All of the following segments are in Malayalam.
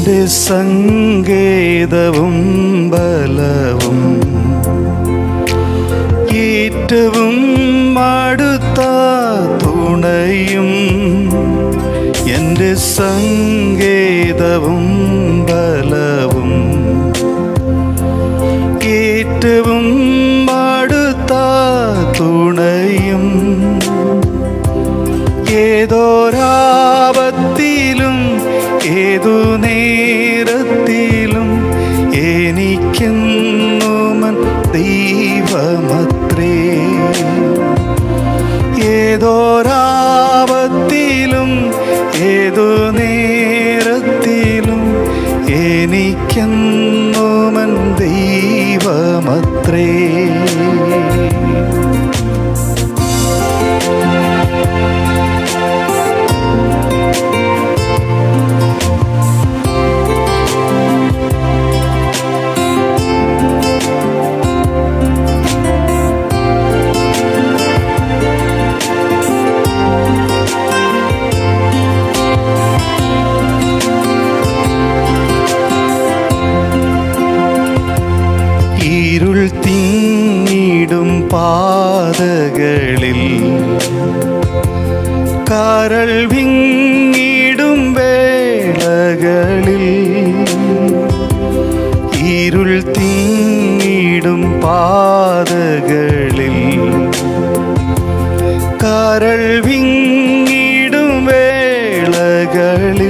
എൻ്റെ സങ്കേതവും ബലവും ഏറ്റവും അടുത്ത തുണയും എൻ്റെ സങ്കേതവും ബലവും ഏറ്റവും അടുത്ത തുണയും ഏതോരാപത്തിലും ഏതു നേരത്തിലും എനിക്കെന്നുമൻ ദൈവമത്രേ ഏതോരാപത്തിലും ഏതു നേരത്തിലും എനിക്കെന്നുമൻ ദൈവമത്രേ ഇരുൾ തിങ്ങിടും പാതകളിൽ കരൾ വിങ്ങിടും വേളകളിൽ ഇരുൾ തിങ്ങിടും പാതകളിൽ കരൾ വിങ്ങിടും വേളകളിൽ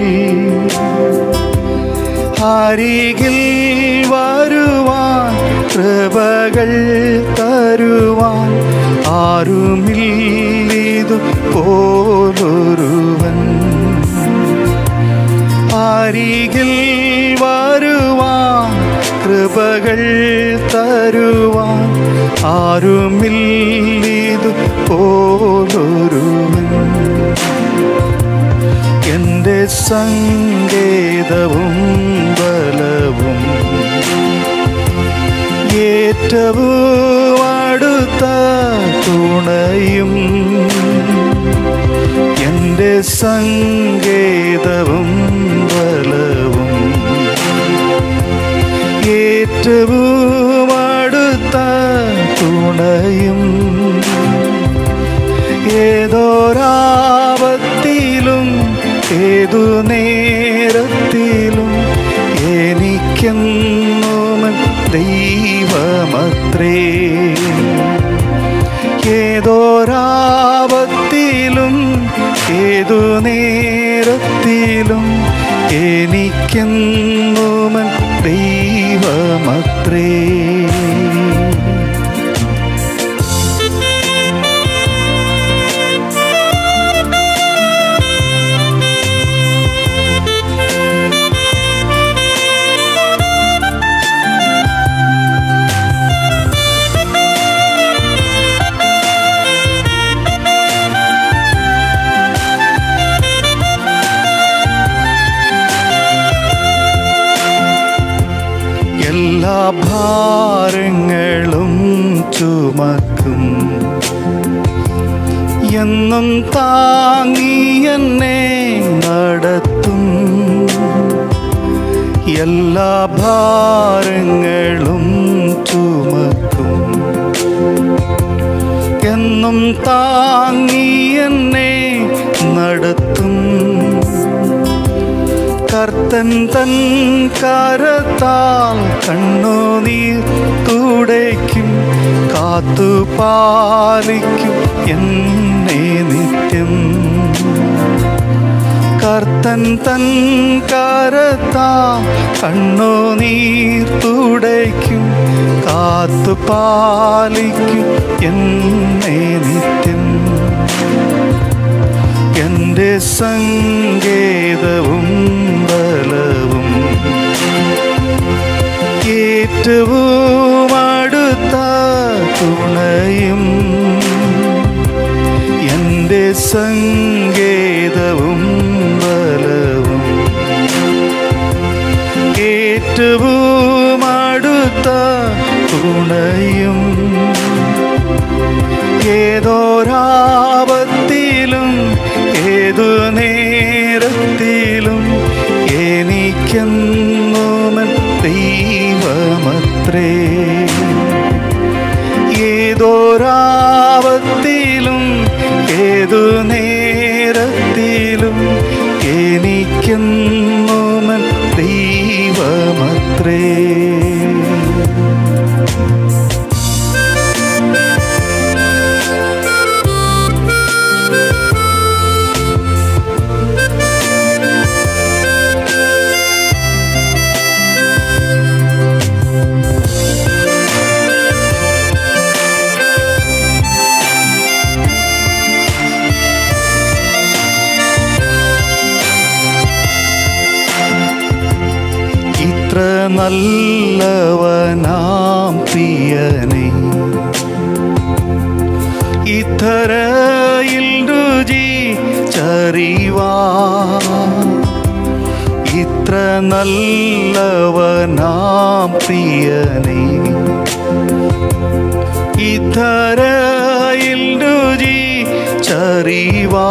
അരികിൽ വരുവാൻ കൃപകൾ തരുവാൻ ആരുമില്ലിതു പോലൊരുവൻ അരികിൽ വരുവാൻ കൃപകൾ തരുവാൻ ആരുമില്ലിതു പോലൊരുവൻ എൻ്റെ സങ്കേതവും ബലവും ഏറ്റവും അടുത്ത തുണയും എൻ്റെ സങ്കേതവും ബലവും ഏറ്റവും അടുത്ത തുണയും ഏതോരാപത്തിലും ഏതു നേരത്തിലും എനിക്കെന്നുമൻ ദൈവമത്രേ ഏതോരാപത്തിലും ഏതു നേരത്തിലും എനിക്കെന്നുമൻ ദൈവമത്രേ എല്ലാ ഭാരങ്ങളും ചുമക്കും എന്നും താങ്ങി എന്നെ നടത്തും എല്ലാ ഭാരങ്ങളും ചുമക്കും എന്നും താങ്ങി എന്നെ നടത്തും കർത്തൻ തൻ കരത്താൽ കണ്ണുനീർ തുടയ്ക്കും കാത്തു പാലിക്കും എന്നെ നിത്യം കർത്തൻ തൻ കരത്താൽ കണ്ണുനീർ തുടയ്ക്കും കാത്തു പാലിക്കും എന്നെ നിത്യം എൻ്റെ സങ്കേതവും ബലവും ഏറ്റവും അടുത്ത തുണയും എൻ്റെ സങ്കേതവും ബലവും ഏറ്റവും അടുത്ത തുണയും ഏതോരാപത്തിലും ഏതു നേരത്തിലും എനിക്കെന്നും ദൈവമത്രേ ഏതോരാപത്തിലും ഏതു നേരത്തിലും എനിക്കെന്നുമൻ ദൈവമത്രേ ഇത്ര നല്ലവനാം പ്രിയനെ ഇത്തരയിൽ രുചി ചറിവാ ഇത്ര നല്ലവനാം പ്രിയനെ ഇത്തരയിൽ രുചി ചറിവാ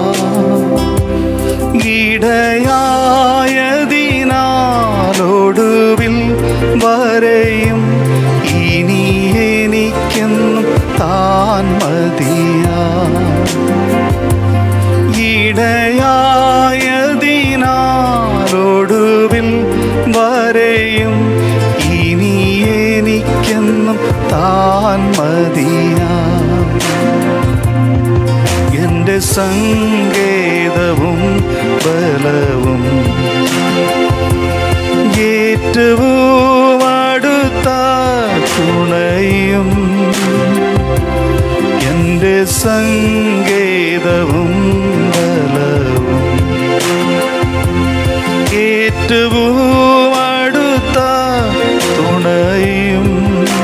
ഇടയായതിനാലൊടുവിൽ വരെയും ഇനി എനിക്കെന്നും താൻ മതിയാ ഇടയായതിനാലൊടുവിൽ വരെയും ഇനി എനിക്കെന്നും താൻ മതിയാ എന്റെ സങ്കേതവും ബലവും ഏറ്റവും അടുത്ത തുണയും എന്റെ സങ്കേതവും ബലവും ഏറ്റവും അടുത്ത തുണയും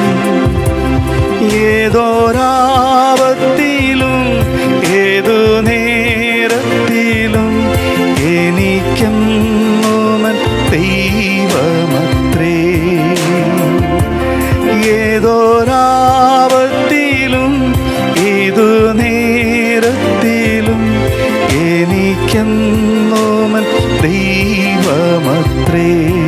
ഏതോരാപത്തിലും ഏതു നേരത്തിലും എനിക്കെന്നോമൻ ദൈവമത്രേ ഏതോരാപത്തിലും ഏതു നേരത്തിലും എനിക്കെന്നോമൻ ദൈവമത്രേ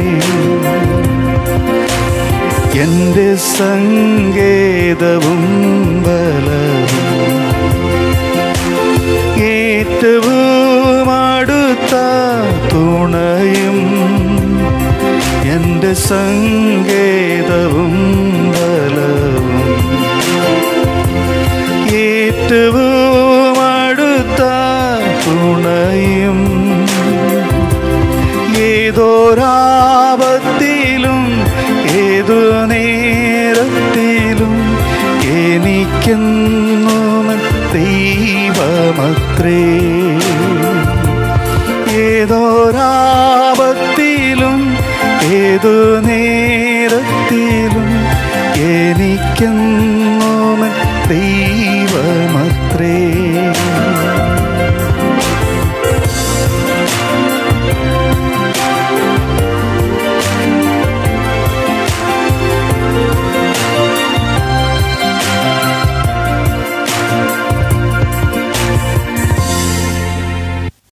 എന്റെ സങ്കേതവും ബലവും ഏറ്റവും അടുത്ത തുണയും എന്റെ സങ്കേതവും ബലവും ഏറ്റവും അടുത്ത തുണയും ഏതോരാപത്തിലും ഏതു നേരത്തിലും എനിക്കെന്നും ദൈവമത്രേ ഏതോരാ